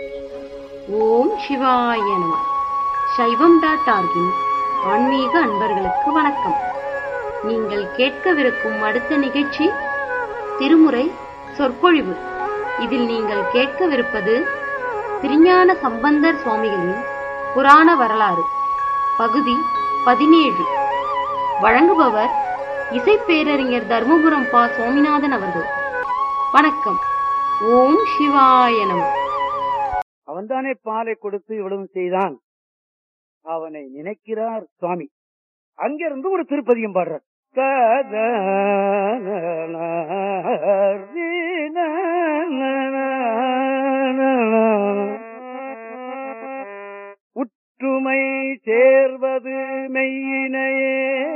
ஓம் சிவாய நம சைவம் டாட் ஆர்கின் ஆன்மீக அன்பர்களுக்கு வணக்கம் நீங்கள் கேட்கவிருக்கும் அடுத்த நிகழ்ச்சி திருமுறை சொற்பொழிவு இதில் நீங்கள் கேட்கவிருப்பது திருஞான சம்பந்தர் சுவாமிகளின் புராண வரலாறு பகுதி பதினேழு வழங்குபவர் இசைப்பேரறிஞர் தர்மபுரம் பா சுவாமிநாதன் அவர்கள் வணக்கம் ஓம் சிவாய நம அவன்தானே பாலை கொடுத்து இவ்வளவு செய்தான் அவனை நினைக்கிறார் சுவாமி அங்கிருந்து ஒரு திருப்பதியம் பாடுறார் உற்றுமை சேர்வது மெய்யினையே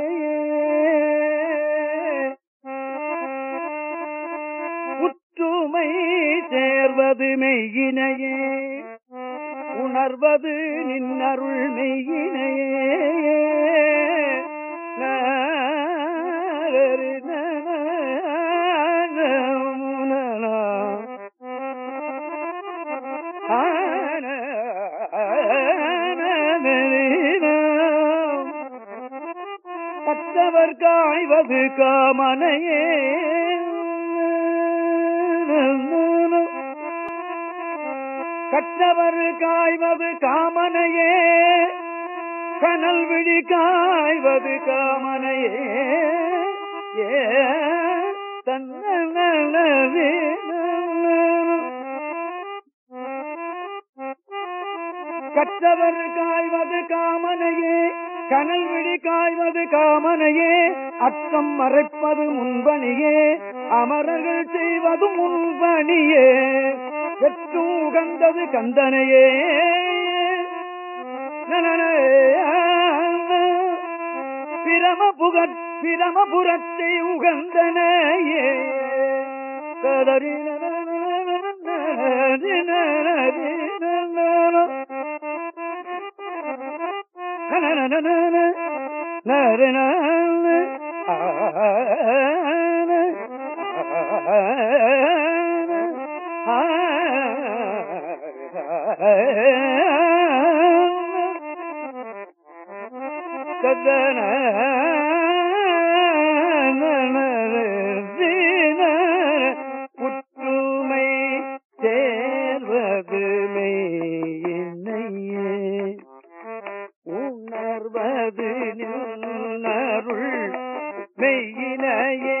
உற்றுமை சேர்வது மெய்யினையே உணர்வது நின்னருள் மெய்யினையே நாரரி நனனனனனன. ஆனனனனன. கற்றவர் காய்வது காமனையே கற்றவர் காய்வது காமனையே கனல் விழி காய்வது காமனையே ஏ தன்னே கற்றவர் காய்வது காமனையே கனல் விழி காய்வது காமனையே அச்சம் மறைப்பது முன்பணியே அமரர்கள் செய்வது முன்பணியே வெற்று உகந்தது கந்தனையே நனனே, பிரம புகற் பிரமபுரத்தை உகந்தனையே கதறி கதன புற்றுமை சேர்வது மெய்யினையே உணர்வது நின்னருள் மெய்யினையே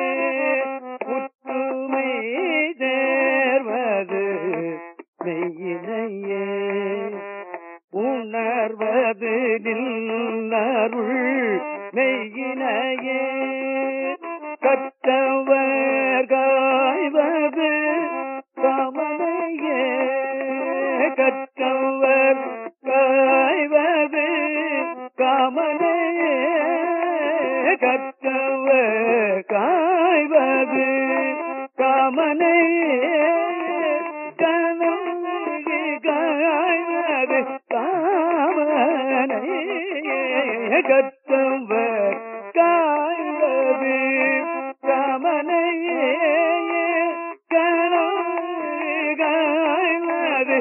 புற்றுமை சேர்வது மெய்யினையே உணர்வது நின்னருள் மெய்யினையே கற்றவர் காய்வது கமனையே கற்றவர் காய்வது காமனையே கற்றவர் காய்வது காமனையே கனவு காய்வது காமனையே கற்றவர் காய்வது காமனையே கனவு காய்வது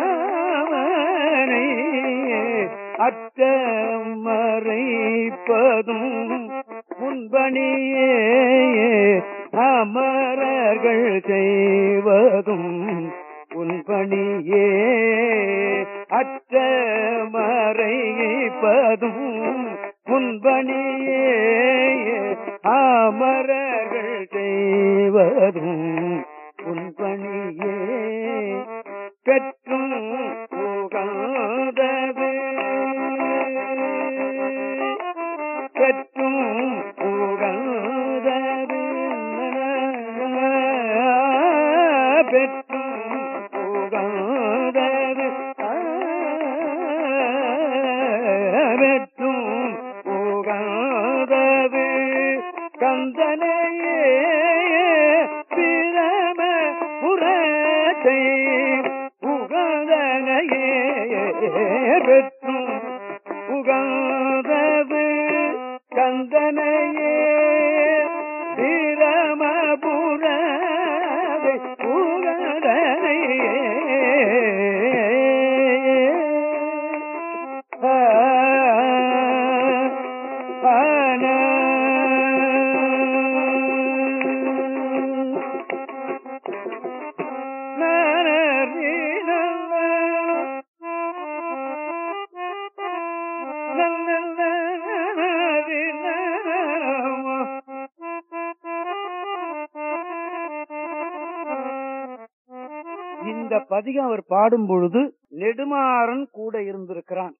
காமனையே அச்சம் மறைப்பதும் முன்பணியே அமரர்கள் செய்வதும் உன்பணியே அச்ச மறைப்பதும் முன்பணியே அமரர்கள் செய்வதும் உன்பணியே பெற்றும் உகந்தது பெற்றும் உகந்தது பெற்றும் உகந்தது பெற்றும் உகந்தது கந்தனையே பிரம புறத்தை உகந்தனையே பெற்றும் உகந்தது கந்தனையே பிரமபுரதை உகந்தனையே இந்த பதிகம் அவர் பாடும் பொழுது நெடுமாறன் கூட இருந்திருக்கிறான்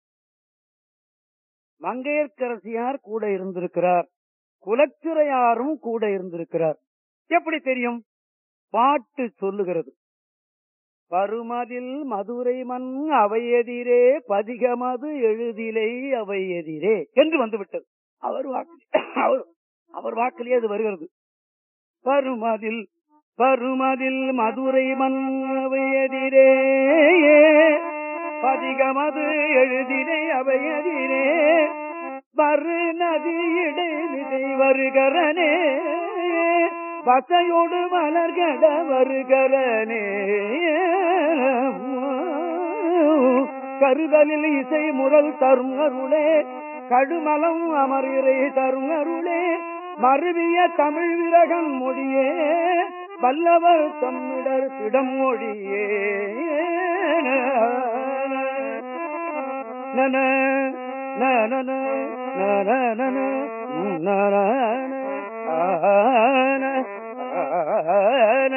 மங்கையர்க்கரசியார் கூட இருந்திருக்கிறார் குலச்சிறையாரும் கூட இருந்திருக்கிறார் எப்படி தெரியும் பாட்டு சொல்லுகிறது பருமதில் மதுரை மண் அவையெதிரே பதிகமது எழுதிலை அவையெதிரே என்று வந்துவிட்டது அவர் வாக்கு அவர் அவர் வாக்கிலே அது வருகிறது பருமதில் பருமதில் மதுரை மண் அவையெதிரே பதிகமது எழுதினை அவையதிரே வரு நதி இடைநிலை வருகரனே வசையோடு மலர்கட வருகரனே கருதலில் இசை முரல் தரும் அருளே கடுமலம் அமரிரை தரும் அருளே மருவிய தமிழ் விரகன் மொழியே வல்லவர் தம்மிடர் திடம் மொழியே நன நன நன நன நன ஆன ஆன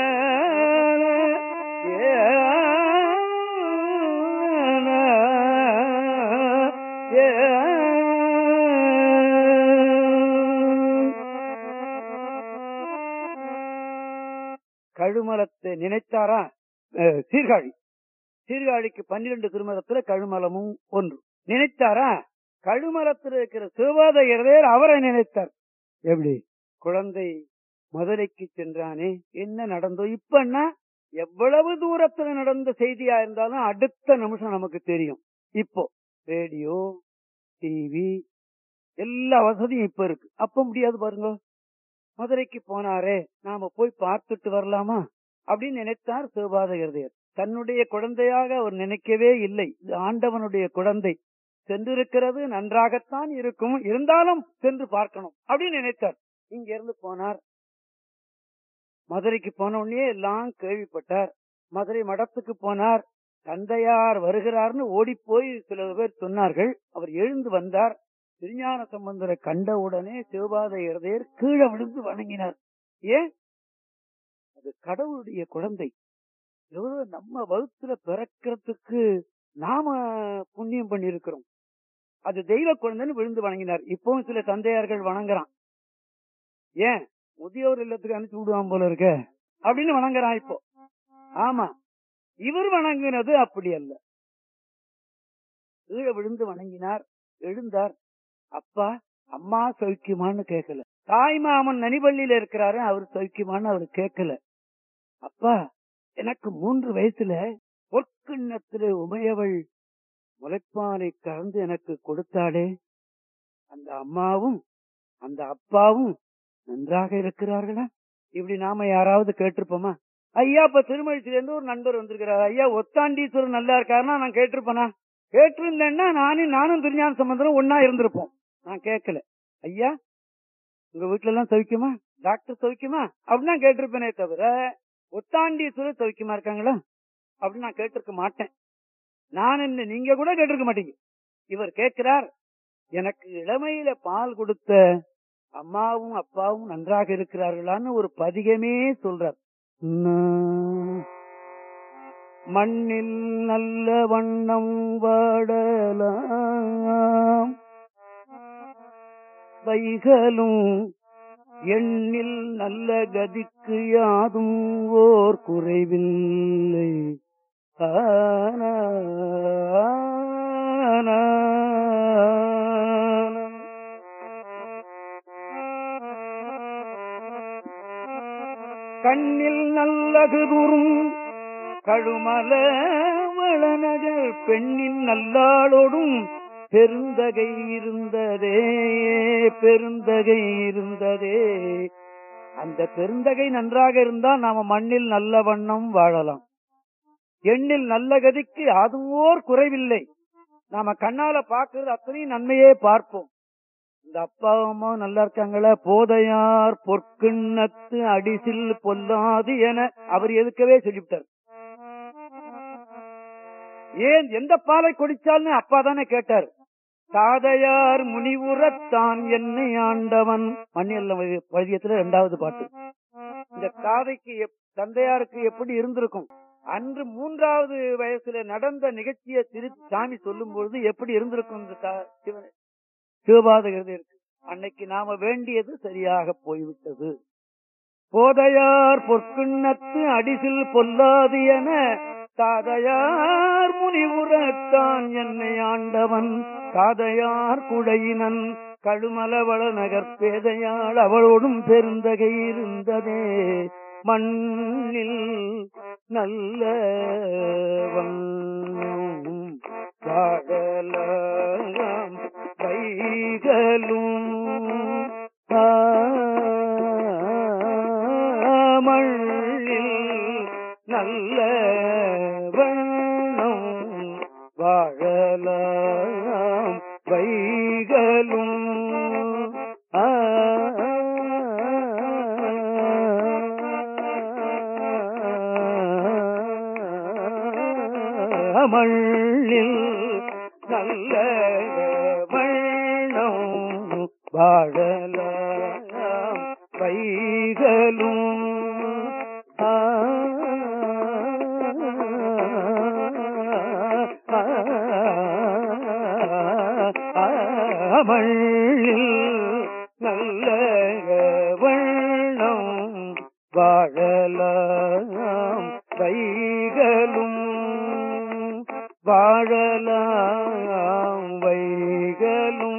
கழுமலத்தை நினைத்தாரா அஹ், சீர்காழி சீர்காழிக்கு பன்னிரண்டு திருமலத்துல கழுமலமும் ஒன்று நினைத்தாரா கழுமலத்தில் இருக்கிற சிவபாத இருதயர் அவரை நினைத்தார் எப்படி குழந்தை மதுரைக்கு சென்றானே என்ன நடந்தோ இப்பன்னா எவ்வளவு தூரத்துல நடந்த செய்தியா இருந்தாலும் அடுத்த நிமிஷம் நமக்கு தெரியும் இப்போ ரேடியோ டிவி எல்லா வசதியும் இப்ப இருக்கு அப்ப முடியாது பாருங்க மதுரைக்கு போனாரே நாம போய் பார்த்துட்டு வரலாமா அப்படின்னு நினைத்தார் சிவபாத இருதயர் தன்னுடைய குழந்தையாக அவர் நினைக்கவே இல்லை இது ஆண்டவனுடைய குழந்தை சென்றிருக்கிறது நன்றாகத்தான் இருக்கும் இருந்தாலும் சென்று பார்க்கணும் அப்படின்னு நினைத்தார் இங்க இருந்து போனார் மதுரைக்கு போன உடனே எல்லாம் கேள்விப்பட்டார் மதுரை மடத்துக்கு போனார் தந்தையார் வருகிறார்னு ஓடி போய் சில பேர் சொன்னார்கள் அவர் எழுந்து வந்தார் திருஞான சம்பந்தரை கண்ட உடனே சிவபாத இருதயர் கீழே விழுந்து வணங்கினார் ஏன் அது கடவுளுடைய குழந்தை எவ்வளவு நம்ம வகுத்துல பிறக்கிறதுக்கு நாம புண்ணியம் பண்ணியிருக்கிறோம் அது தெய்வ குழந்தைன்னு விழுந்து வணங்கினார் இப்பவும் சில தந்தையார்கள் வணங்குறான் ஏன் முதியோர் இல்லத்துக்கு அனுப்பிச்சு விடுவான் போல இருக்க அப்படின்னு வணங்குறான் இப்போ ஆமா இவர் வணங்கினது அப்படி அல்ல கீழே விழுந்து வணங்கினார் எழுந்தார் அப்பா அம்மா சௌக்கியமான்னு கேட்கல தாய் மாமன் நனிபள்ளியில இருக்கிறாரு அவர் சௌக்கியமான்னு அவர் கேட்கல அப்பா எனக்கு மூன்று வயசுல பொற்கிண்ணத்திலே உமையவள் முளைப்பாலை கறந்து எனக்கு கொடுத்தாளே அந்த அம்மாவும் அந்த அப்பாவும் நன்றாக இருக்கிறார்களா இப்படி நாம யாராவது கேட்டிருப்போமா ஐயா இப்ப திருமழிச்சில இருந்து ஒரு நண்பர் வந்திருக்கிறார் ஐயா ஒத்தாண்டீஸ்வரர் நல்லா இருக்காருன்னா நான் கேட்டிருப்பேனா கேட்டிருந்தேன்னா நானும் நானும் திருஞான சம்பந்தரும் ஒன்னா இருந்திருப்போம் நான் கேட்கல ஐயா உங்க வீட்டுல எல்லாம் சௌக்கியமா டாக்டர் சௌக்கியமா அப்படின்னு நான் கேட்டிருப்பேனே தவிர ஒத்தாண்டீஸ்வரர் சௌக்கியமா இருக்காங்களா அப்படின்னு நான் கேட்டிருக்க மாட்டேன் நான் என்ன நீங்க கூட கேட்டிருக்க மாட்டீங்க இவர் கேட்கிறார் எனக்கு இளமையில பால் கொடுத்த அம்மாவும் அப்பாவும் நன்றாக இருக்கிறார்களான்னு ஒரு பதிகமே சொல்றார் நா- மண்ணில் நல்ல வண்ணம் வாடலாம் வைகளும் எண்ணில் நல்ல கதிக்கு யாதும் ஓர் குறைவில்லை ஆனா, ஆனா, கண்ணில் நல்லகுதுரும் கழுமல வளநகர் பெண்ணின் நல்லாளோடும் பெருந்தகை இருந்ததே பெருந்தகை இருந்ததே அந்த பெருந்தகை நன்றாக இருந்தால் நாம மண்ணில் நல்ல வண்ணம் வாழலாம் எண்ணில் நல்ல கதிக்கு அதுவோர் குறைவில்லை நாம கண்ணால பாக்குறது அத்தனையும் நன்மையே பார்ப்போம் இந்த அப்பா அம்மா நல்லா இருக்காங்களா போதையார் பொற்கிண்ணத்து அடிசில் பொல்லாது என அவர் எதுக்கவே சொல்லிவிட்டார் ஏன் எந்த பாலை குடிச்சால்னு அப்பா தானே கேட்டார் தாதையார் முனிவுறத்தான் என்னை ஆண்டவன் மண்ணியல்ல பதியத்துல இரண்டாவது பாட்டு இந்த தாதைக்கு எப்- தந்தையாருக்கு எப்படி இருந்திருக்கும் அன்று மூன்றாவது வயசுல நடந்த நிகழ்ச்சியை திருப்பி சாமி சொல்லும் பொழுது எப்படி இருந்திருக்கும் இந்த தா- சிவ- சிவபாதகிறது இருக்கு அன்னைக்கு நாம வேண்டியது சரியாக போய்விட்டது போதையார் பொற்கிண்ணத்து அடிசில் பொல்லாது என தாதையார் முனிவுறத்தான் என்னை ஆண்டவன் காதையார் குழையினன் கழுமலவள நகர் பேதையாள் அவளோடும் பெருந்தகை இருந்ததே மண்ணில் நல்ல வாழலாம் கைகளும் மண்ணில் நல்ல வண்ணம் வாழலாம் வைகளும் ஆ மண்ணில் நல்ல வண்ணம் வாழலாம் வைகளும் ஆ மண்ணில் நல்ல வண்ணம் வாழலாம் வைகளும் வாழலாம் வைகளும்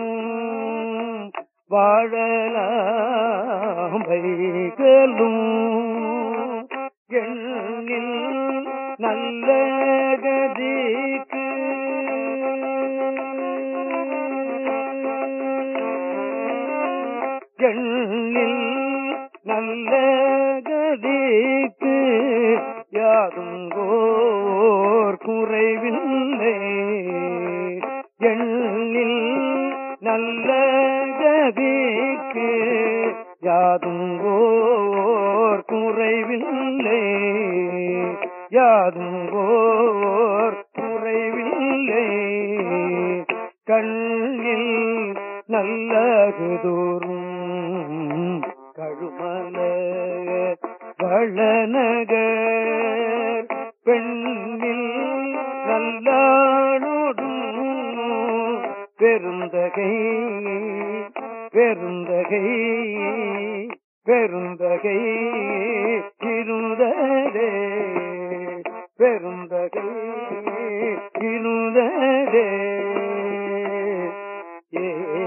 வாழலாம் வைகளும் எண்ணில் நல்ல கதிக்கு எண்ணில் நல்ல கதிக்கு யாதும் ஓர் குறைவில்லை எண்ணில் நல்ல கதிக்கு யாதும் ஓர் குறைவில்லை யாதும் ஓர் குறைவில்லை கண்ணில் நல்லகுதோறும் கழுமல வளநகர் பெண்ணில் நல்லானோடும் பெருந்தகை பெருந்தகை பெருந்தகை இருந்ததே பெருந்தகை இருந்ததே ஏ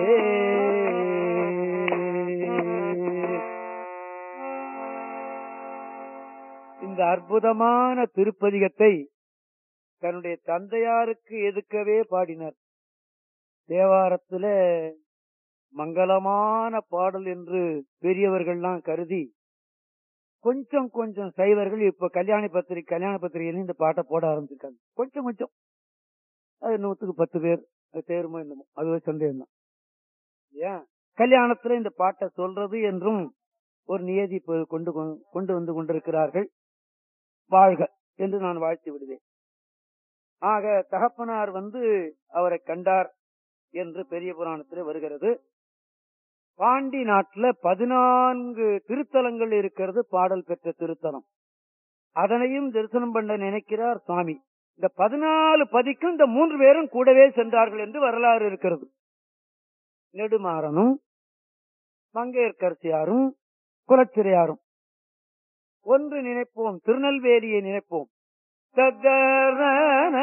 இந்த அற்புதமான திருப்பதிகத்தை தன்னுடைய தந்தையாருக்கு எதுக்கவே பாடினார் தேவாரத்துல மங்களமான பாடல் என்று பெரியவர்கள்லாம் கருதி கொஞ்சம் கொஞ்சம் சைவர்கள் இப்ப கல்யாண பத்திரிகை கல்யாண பத்திரிகையில இந்த பாட்டை போட ஆரம்பிச்சிருக்காங்க கொஞ்சம் கொஞ்சம் அது நூத்துக்கு பத்து பேர் அது தேருமோ என்னமோ அது ஒரு சந்தேகம் தான் ஏன் கல்யாணத்துல இந்த பாட்டை சொல்றது என்றும் ஒரு நியதி இப்ப கொண்டு கொ- கொண்டு வந்து கொண்டிருக்கிறார்கள் வாழ்க என்று நான் வாழ்த்தி விடுவேன் ஆக தகப்பனார் வந்து அவரை கண்டார் என்று பெரிய புராணத்தில் வருகிறது பாண்டி நாட்டுல பதினான்கு திருத்தலங்கள் இருக்கிறது பாடல் பெற்ற திருத்தலம் அதனையும் தரிசனம் பண்ண நினைக்கிறார் சுவாமி இந்த பதினாலு பதிக்கும் இந்த மூன்று பேரும் கூடவே சென்றார்கள் என்று வரலாறு இருக்கிறது நெடுமாறனும் மங்கையர்கரசியாரும் குலச்சிறையாரும் ஒன்று நினைப்போம் திருநெல்வேலியை நினைப்போம் தத்தன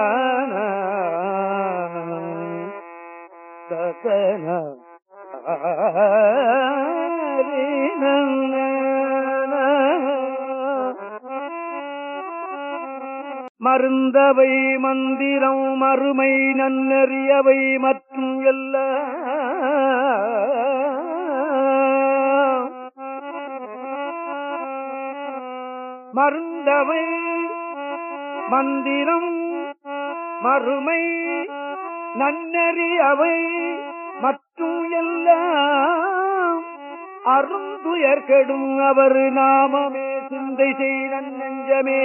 தத்தன மருந்தவை மந்திரம் மறுமை நன்னறியவை மற்றும் எல்லாம் மருந்தவை மந்திரம் மறுமை நன்னறி அவை மற்றும் எல்லாம் அருந்துயர் கெடும் அவர் நாமமே சிந்தை செய் நெஞ்சமே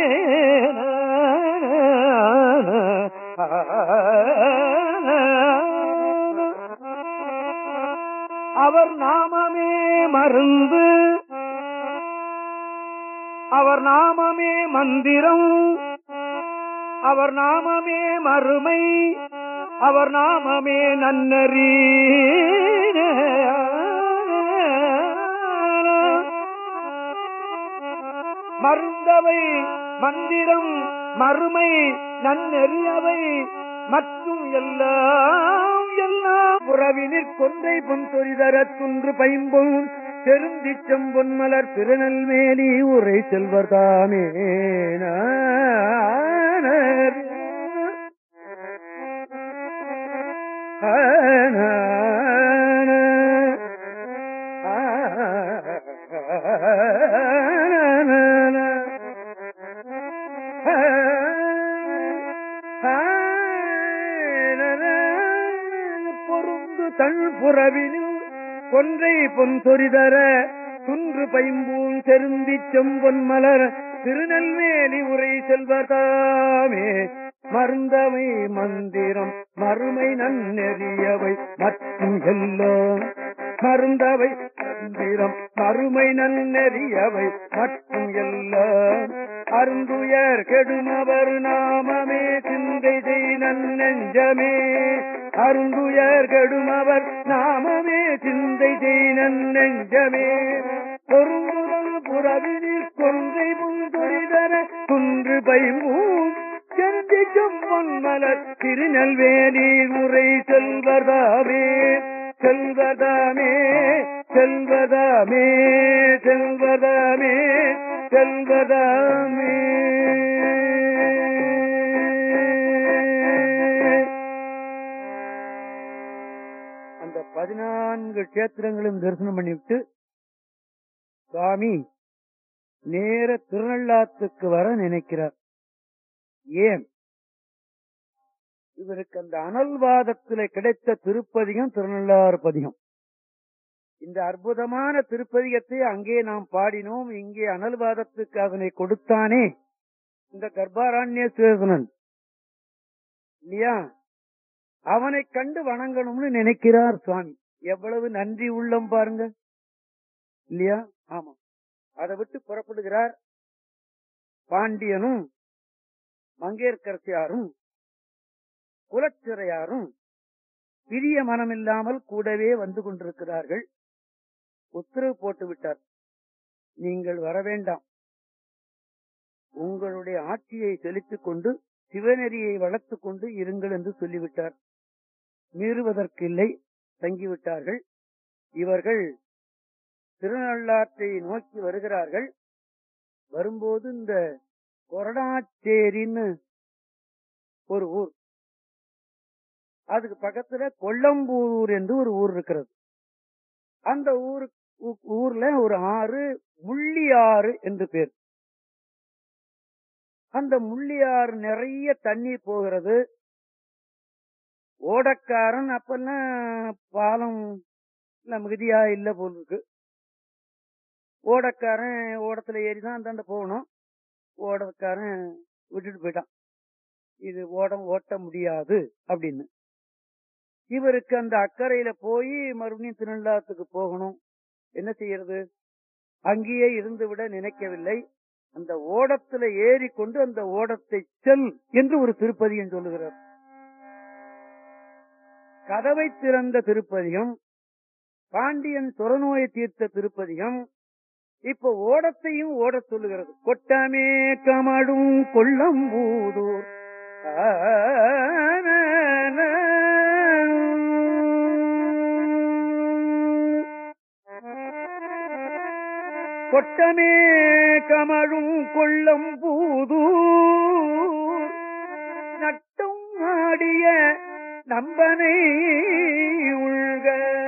அவர் நாமமே மருந்து அவர் நாமமே மந்திரம் அவர் நாமமே மறுமை அவர் நாமமே நன்னறி மருந்தவை மந்திரம் மறுமை நன்னெறியவை மற்றும் எல்லாம் எல்லாம் உறவினிற் கொன்றை பொன் தொரிதர துன்று பைம்பொன் செருந்தி செம்பொன் மலர் திருநெல்வேலி உரை செல்வர்தாமே பொருந்து தன் புறவினில் கொன்றை பொன் சொரிதர துன்று பைம்பூன் செருந்தி செம்பொன் மலர் திருநெல்வேலி உரை செல்வதாமே மருந்தவை மந்திரம் மறுமை நன்னெறியவை மற்றும் எல்லாம் மருந்தவை மந்திரம் மறுமை நன்னெறியவை மற்றும் எல்லாம் அருந்துயர் கெடுமவர் நாமமே சிந்தை செய் நன்னெஞ்சமே அருந்துயர் கெடுமவர் நாமமே சிந்தை செய் நன்னெஞ்சமே பொருங்குதல் புறவினில் கொன்றை முன்தொழிதர குன்று பைம்பூம் செந்தி செம்பொன் மலர் திருநெல்வேலி உரை செல்வதாமே செல்வதாமே செல்வதாமே செல்வதாமே செல்வதாமே அந்த பதினான்கு கஷேத்திரங்களும் தரிசனம் பண்ணிவிட்டு சுவாமி நேர திருநள்ளாத்துக்கு வர நினைக்கிறார் ஏன் இவருக்கு அந்த அனல்வாதத்திலே கிடைத்த திருப்பதிகம் திருநள்ளாறு பதிகம் இந்த அற்புதமான திருப்பதிகத்தை அங்கே நாம் பாடினோம் இங்கே அனல்வாதத்துக்கு அதனை கொடுத்தானே இந்த கர்ப்பாரண்ய சேதனன் இல்லையா அவனை கண்டு வணங்கணும்னு நினைக்கிறார் சுவாமி எவ்வளவு நன்றி உள்ளம் பாருங்க இல்லையா ஆமா அதை விட்டு புறப்படுகிறார் பாண்டியனும் மங்கேற்கரசியாரும் குலச்சிறையாரும் பிரிய மனமில்லாமல் கூடவே வந்து கொண்டிருக்கிறார்கள் உத்தரவு போட்டு விட்டார் நீங்கள் வர வேண்டாம் உங்களுடைய ஆட்சியை செலுத்திக் கொண்டு சிவநெறியை வளர்த்துக் கொண்டு இருங்கள் என்று சொல்லிவிட்டார் மீறுவதற்கில்லை தங்கிவிட்டார்கள் இவர்கள் திருநள்ளாற்றை நோக்கி வருகிறார்கள் வரும்போது இந்த கொரடாச்சேரின்னு ஒரு ஊர் அதுக்கு பக்கத்துல கொல்லம்பூர் என்று ஒரு ஊர் இருக்கிறது அந்த ஊரு ஊ- ஊர்ல ஒரு ஆறு முள்ளியாறு என்று பேர் அந்த முள்ளியாறு நிறைய தண்ணீர் போகிறது ஓடக்காரன் அப்பெல்லாம் பாலம் இல்ல மிகுதியா இல்ல போல் இருக்கு ஓடக்காரன் ஓடத்துல ஏறிதான் அந்தாண்ட போகணும் ஓடக்காரன் விட்டுட்டு போயிட்டான் இது ஓடம் ஓட்ட முடியாது அப்படின்னு இவருக்கு அந்த அக்கறையில போய் மறுபடியும் திருநள்ளாத்துக்கு போகணும் என்ன செய்யறது அங்கேயே இருந்து விட நினைக்கவில்லை அந்த ஓடத்துல ஏறிக்கொண்டு அந்த ஓடத்தை செல் என்று ஒரு திருப்பதியம் சொல்லுகிறார் கதவை திறந்த திருப்பதிகம் பாண்டியன் துறநோயை தீர்த்த திருப்பதிகம் இப்ப ஓடத்தையும் ஓடச் சொல்லுகிறது கொட்டமே கமடும் கொல்லம்பூதூர் கொட்டமே கமழும் கொள்ளம் பூதூர் நட்டும் ஆடிய நம்பனை உள்க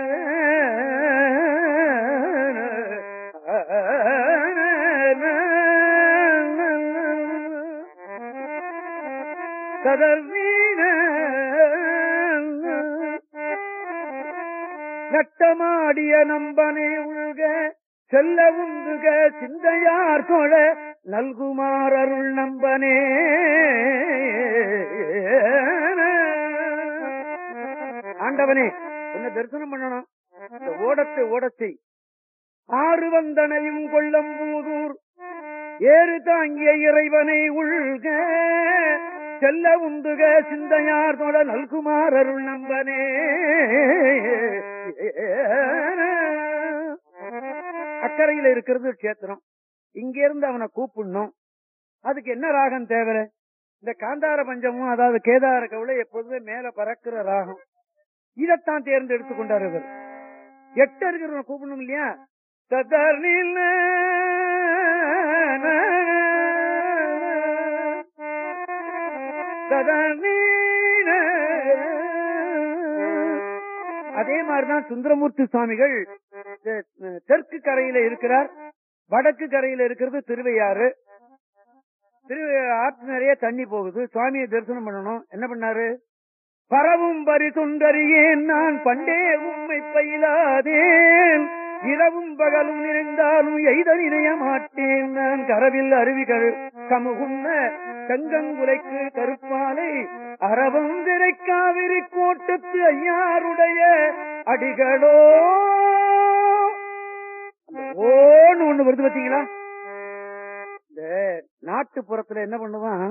கதர்வீன நட்டமாடிய நம்பனை உள்க செல்ல உந்துக சிந்தையார் தொழ நல்குமார் அருள் நம்பனே ஆண்டவனே உன்னை தரிசனம் பண்ணணும் இந்த ஓடத்தை ஓடத்தை ஆறு வந்தனையும் கொள்ளம்பூதூர் ஏறு தாங்கிய இறைவனை உள்க செல்ல உந்துக சிந்தையார் தொட நல்குமார் அருள் நம்பனே அக்கறையில இருக்கிறது கஷேத்திரம் இங்க இருந்து அவனை கூப்பிடணும் அதுக்கு என்ன ராகம் தேவை இந்த காந்தார பஞ்சமும் அதாவது கேதார கவுளை எப்போதுமே மேல பறக்கிற ராகம் இதைத்தான் தேர்ந்தெடுத்து கொண்டார் இவர் எட்ட இருக்கிறவனை கூப்பிடணும் இல்லையா ததர்னில் ததர்னீன. அதே மாதிரிதான் சுந்தரமூர்த்தி சுவாமிகள் தெ- தெற்கு கரையில இருக்கிறார் வடக்கு கரையில இருக்கிறது திருவையாறு திரு ஆற்று நிறைய தண்ணி போகுது சுவாமியை தரிசனம் பண்ணணும் என்ன பண்ணாரு பரவும் பரிசுந்தரியேன் நான் பண்டே உம்மை பயிலாதேன் இரவும் பகலும் நிறைந்தாலும் எய்த நினைய மாட்டேன் நான் கரவில் அருவிகள் கமுகுன்ன செங்கங்குலைக்கு கருப்பாலை அரவம் திரைக்காவிரி கோட்டத்து ஐயாருடைய அடிகளோ அந்த ஓன்னு ஒண்ணு வருது பாத்தீங்களா இந்த நாட்டுப்புறத்துல என்ன பண்ணுவான்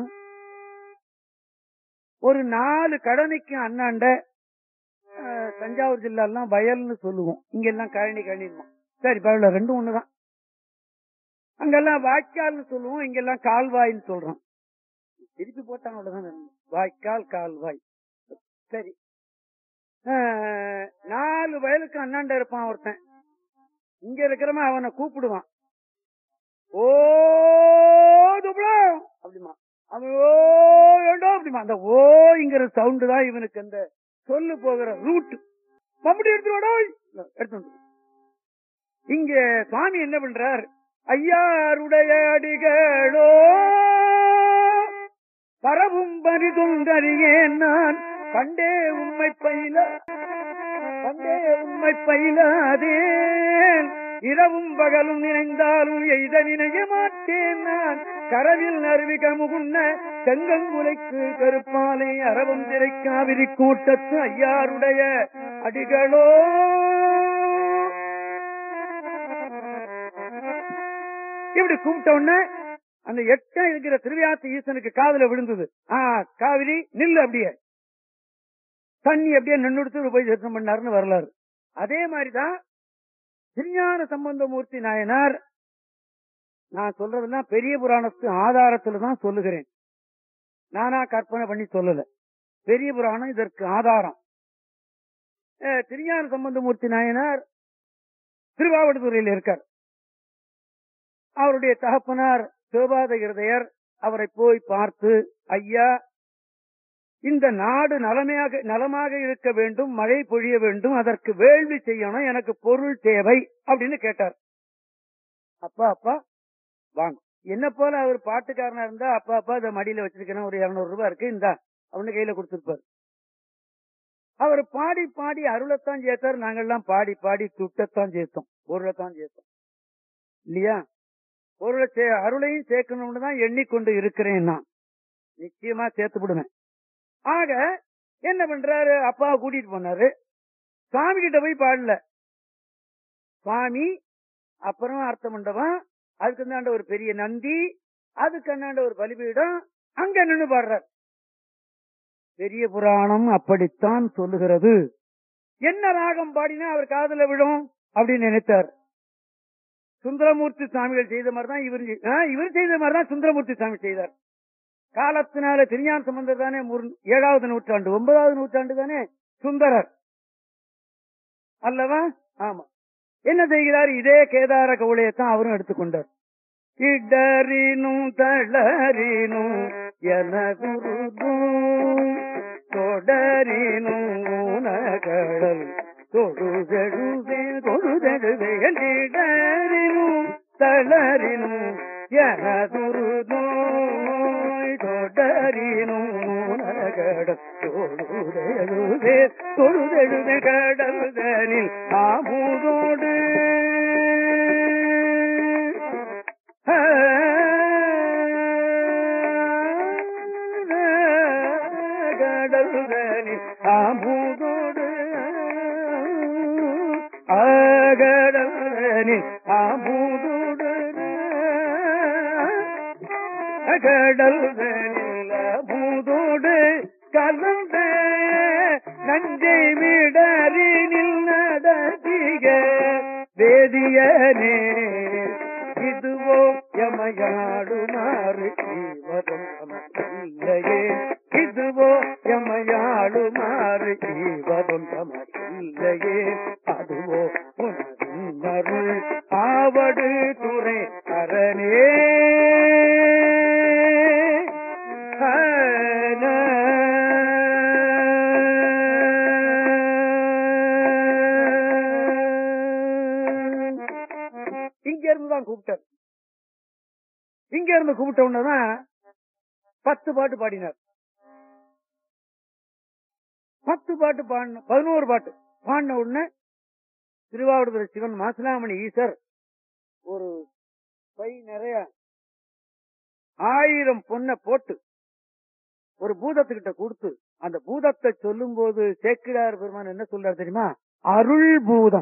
ஒரு நாலு கடனைக்கு அண்ணாண்ட அஹ், தஞ்சாவூர் ஜில்லா எல்லாம் வயல்னு சொல்லுவோம் இங்க எல்லாம் கழனி கழனிமா சரி பரவாயில்ல ரெண்டும் ஒண்ணுதான் அங்கெல்லாம் வாய்க்கால்னு சொல்லுவோம் இங்கெல்லாம் கால்வாய்ன்னு சொல்றோம் திருப்பி போட்டாங்க அவ்வளவுதான் வாய்க்கால் கால்வாய் சரி அஹ், நாலு வயலுக்கு அண்ணாண்ட இருப்பான் ஒருத்தன் இங்க இருக்கிறவன் அவனை கூப்பிடுவான் ஓ துப்ளம் அப்படிமா அவன் ஓ ஏண்டோ அப்படிமா அந்த ஓங்கிற சவுண்டு தான் இவனுக்கு அந்த சொல்லு போகிற ரூட் மம்படி எடுத்துடா எடுத்து வந்து. இங்க சுவாமி என்ன பண்றார் ஐயாருடைய அடிகளோ பரவும் பரிதுங்கறியேன் நான் கண்டே உண்மை பயில கண்டே உண்மை பயிலாதேன் இரவும் பகலும் நினைந்தாலும் எய்த நினைய மாட்டேன் நான் கரவில் அருவிக முகுன்ன செங்கங்குலைக்கு கருப்பாலை அரவம் திரைக்காவிரி கூட்டத்து ஐயாருடைய அடிகளோ இப்படி கூப்பிட்ட உடனே அந்த எட்ட இருக்கிற திருவியாத்து ஈசனுக்கு காதுல விழுந்தது ஆ காவிரி நில்லு அப்படியே தண்ணி அப்படியே நின்னுடுத்து போய் தரிசனம் பண்ணாருன்னு வரலாறு அதே மாதிரிதான் திருஞான சம்பந்தமூர்த்தி நாயனார் நான் சொல்றதெல்லாம் பெரிய புராணத்து ஆதாரத்துல தான் சொல்லுகிறேன் நானா கற்பனை பண்ணி சொல்லல பெரிய புராணம் இதற்கு ஆதாரம் அஹ், திருஞான சம்பந்தமூர்த்தி நாயனார் திருவாவடுதுறையில் இருக்கார் அவருடைய தகப்பனார் சிவபாத இருதயர் அவரை போய் பார்த்து ஐயா இந்த நாடு நலமையாக நலமாக இருக்க வேண்டும் மழை பொழிய வேண்டும் அதற்கு வேள்வி செய்யணும் எனக்கு பொருள் தேவை அப்படின்னு கேட்டார் அப்பா அப்பா வாங்க என்ன போல அவர் பாட்டுக்காரனா இருந்தா அப்பா அப்பா இதை மடியில வச்சிருக்கிறேன் ஒரு இருநூறு ரூபாய் இருக்கு இந்தா அவனு கையில கொடுத்திருப்பார் அவர் பாடி பாடி அருளைத்தான் சேர்த்தார் நாங்கெல்லாம் பாடி பாடி துட்டத்தான் சேர்த்தோம் பொருளைத்தான் சேர்த்தோம் இல்லையா பொருளை சே- அருளையும் சேர்க்கணும்னு தான் எண்ணிக்கொண்டு இருக்கிறேன் நான் நிச்சயமா சேர்த்து விடுவேன் ஆக என்ன பண்றாரு அப்பா கூட்டிட்டு போனாரு சுவாமி கிட்ட போய் பாடல சுவாமி அப்புறம் அர்த்த மண்டபம் அதுக்கு அந்தாண்ட ஒரு பெரிய நந்தி அதுக்கு அந்தாண்ட ஒரு பலிபீடம் அங்க நின்னு பாடுறார் பெரிய புராணம் அப்படித்தான் சொல்லுகிறது என்ன ராகம் பாடினா அவர் காதுல விழும் அப்படின்னு நினைத்தார் சுந்தரமூர்த்தி சுவாமிகள் செய்த மாதிரி தான் இவர் செய்- ஆ, இவர் செய்த மாதிரி தான் சுந்தரமூர்த்தி சுவாமி செய்தார் காலத்தினால திருஞான சம்பந்தர் தானே முரு- ஏழாவது நூற்றாண்டு ஒன்பதாவது நூற்றாண்டு தானே சுந்தரர் அல்லவா ஆமா என்ன செய்கிறார் இதே கேதார கவுளையத்தான் அவரும் எடுத்துக்கொண்டார் இடறினும் தளரினும் என குருதும் தொடரினும் ஊனகடல் தொழுதெழுவே தொழுதெழுவேல் இடரினும் தளரினும் என குருதோய் தொடரினும் ஊனகடல் தொழுதெழுவே தொழுதெழுவே கடல்தனில் ஆமுதோடு கடல்தனில் ஆமுதோடு ஆகடல்தனில் ஆமுதோடு கடல் நில மூதோடு கலந்த நஞ்சை மிடரினில் நடத்திக வேதியனே இதுவோ எமையாடுமாறு ஈவதும் இல்லையே இதுவோ எமையாடுமாறு ஈவதும் இல்லையே அதுவோ உனருள் ஆவடு துறை அரணே இங்க இருந்து தான் கூப்பிட்டார் இங்க இருந்து கூப்பிட்ட உடனேதான் பத்து பாட்டு பாடினார் பத்து பாட்டு பாடின பதினோரு பாட்டு பாடின உடனே திருவாவூர்துறை சிவன் மாசிலாமணி ஈசர் ஒரு பை நிறைய ஆயிரம் பொண்ணை போட்டு ஒரு பூதத்துக்கிட்ட கொடுத்து அந்த பூதத்தை சொல்லும் போது சேக்கிடார் பெருமான் என்ன சொல்றாரு தெரியுமா அருள் பூதம்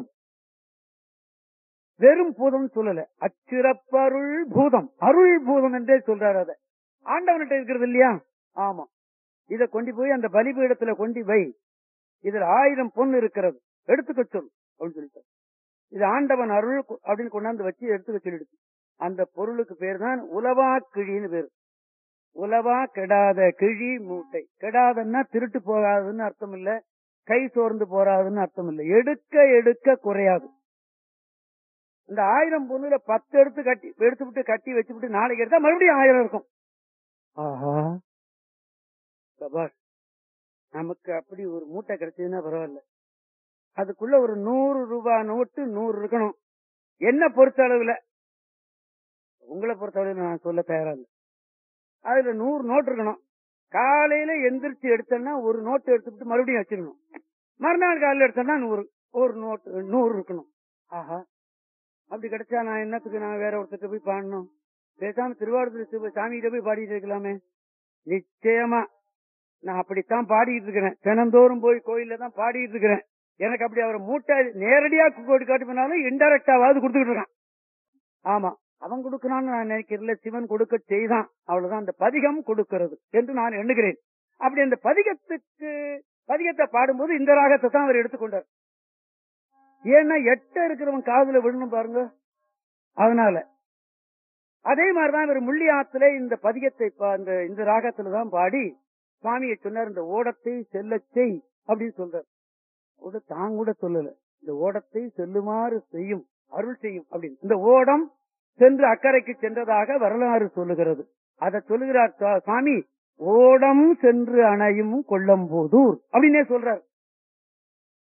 வெறும் பூதம் சொல்லல அச்சிறப்பருள் பூதம் அருள் பூதம் என்றே சொல்றாரு அத ஆண்டவன்கிட்ட இருக்கிறது இல்லையா ஆமா இத கொண்டு போய் அந்த பலிபீடத்துல கொண்டு வை இதுல ஆயிரம் பொண்ணு இருக்கிறது எடுத்துக்க சொல் அப்படின்னு சொல்லிட்டு இது ஆண்டவன் அருள் கு- அப்படின்னு கொண்டாந்து வச்சு எடுத்துக்க சொல்லிடுச்சு அந்த பொருளுக்கு பேர் தான் உலவா கிழின்னு பேர் உலவா கெடாத கிழி மூட்டை கெடாதன்னா திருட்டு போகாதுன்னு அர்த்தம் இல்ல கை சோர்ந்து போறாதுன்னு அர்த்தம் இல்ல எடுக்க எடுக்க குறையாது இந்த ஆயிரம் பொண்ணுல பத்து எடுத்து கட்டி எடுத்து விட்டு கட்டி வச்சுவிட்டு நாளைக்கு எடுத்தா மறுபடியும் ஆயிரம் இருக்கும் ஆஹா சபாஷ் நமக்கு அப்படி ஒரு மூட்டை கிடைச்சதுன்னா பரவாயில்ல அதுக்குள்ள ஒரு நூறு ரூபாய் நோட்டு நூறு இருக்கணும் என்ன பொறுத்த அளவுல உங்களை பொறுத்த அளவுல நான் சொல்ல தயாரா இல்லை அதுல நூறு நோட்டு இருக்கணும் காலையில எந்திரிச்சு எடுத்தேன்னா ஒரு நோட்டு எடுத்துட்டு மறுபடியும் வச்சிடணும் மறுநாள் காலையில எடுத்தேன்னா நூறு ஒரு நோட்டு நூறு இருக்கணும் ஆஹா அப்படி கிடைச்சா நான் என்னத்துக்கு நான் வேற ஒருத்தர் போய் பாடணும் பேசாம திருவாரூர் சாமிகிட்ட போய் பாடிட்டு இருக்கலாமே நிச்சயமா நான் அப்படித்தான் பாடிட்டு இருக்கிறேன் தினந்தோறும் போய் கோயில்ல தான் பாடிட்டு இருக்கிறேன் எனக்கு அப்படி அவர் மூட்டை நேரடியா கோடி காட்டி போனாலும் இன்டெரக்டாவது கொடுத்துக்கிட்டு இருக்கான் ஆமா அவன் கொடுக்கறான்னு நான் நினைக்கிறேன் சிவன் கொடுக்க செய்தான் அவ்வளவுதான் அந்த பதிகம் கொடுக்கிறது என்று நான் எண்ணுகிறேன் அப்படி அந்த பதிகத்துக்கு பதிகத்தை பாடும்போது இந்த ராகத்தை தான் அவர் எடுத்துக்கொண்டார் ஏன்னா எட்ட இருக்கிறவன் காதுல விழணும் பாருங்க அதனால அதே மாதிரிதான் இவர் முள்ளி ஆத்துல இந்த பதிகத்தை பா- இந்த இந்த ராகத்துல தான் பாடி சுவாமியை சொன்னார் இந்த ஓடத்தை செல்லச் செய் அப்படின்னு சொல்றார் கூட தான் கூட சொல்லல இந்த ஓடத்தை செல்லுமாறு செய்யும் அருள் செய்யும் அப்படின்னு இந்த ஓடம் சென்று அக்கறைக்கு சென்றதாக வரலாறு சொல்லுகிறது அதை சொல்லுகிறார் சுவா- சுவாமி ஓடம் சென்று அணையும் கொள்ளம்போதூர் அப்படின்னே சொல்றார்